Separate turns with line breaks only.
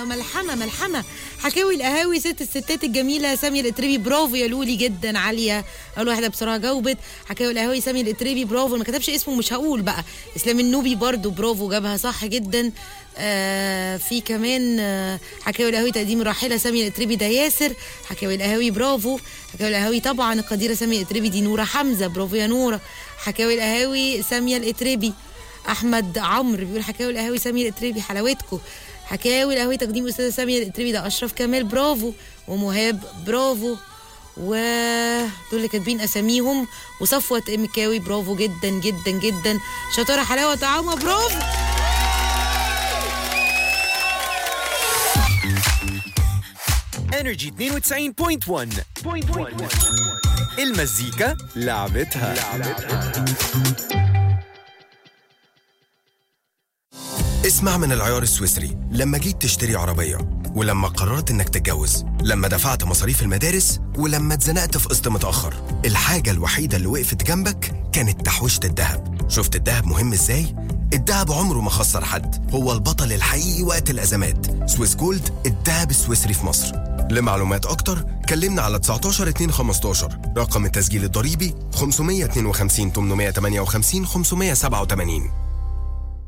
ملحمه ملحمه حكاوي القهاوي ست الستات الجميله ساميه الاتربي برافو يا لولي جدا عاليه اول واحده بصراحه جاوبت حكاوي القهاوي ساميه الاتربي برافو ما كتبش اسمه مش هقول بقى اسلام النوبي برضو برافو جابها صح جدا آه في كمان آه حكاوي القهاوي تقديم الراحله ساميه الاتربي ده ياسر حكاوي القهاوي برافو حكاوي القهاوي طبعا القديره ساميه الاتربي دي نوره حمزه برافو يا نوره حكاوي القهاوي ساميه الاتربي احمد عمرو بيقول حكاوي القهاوي ساميه الاتربي حلاوتكم حكاوي القهوه تقديم استاذه ساميه الاتربي ده اشرف كمال برافو ومهاب برافو ودول اللي كاتبين اساميهم وصفوه مكاوي برافو جدا جدا جدا شطاره حلاوه طعامه برافو
انرجي 92.1 المزيكا لعبتها
اسمع من العيار السويسري لما جيت تشتري عربية ولما قررت انك تتجوز لما دفعت مصاريف المدارس ولما اتزنقت في قسط متأخر الحاجة الوحيدة اللي وقفت جنبك كانت تحويشة الذهب شفت الذهب مهم ازاي؟ الذهب عمره ما خسر حد هو البطل الحقيقي وقت الأزمات سويس جولد الذهب السويسري في مصر لمعلومات أكتر كلمنا على 19 2 15 رقم التسجيل الضريبي 552 858 587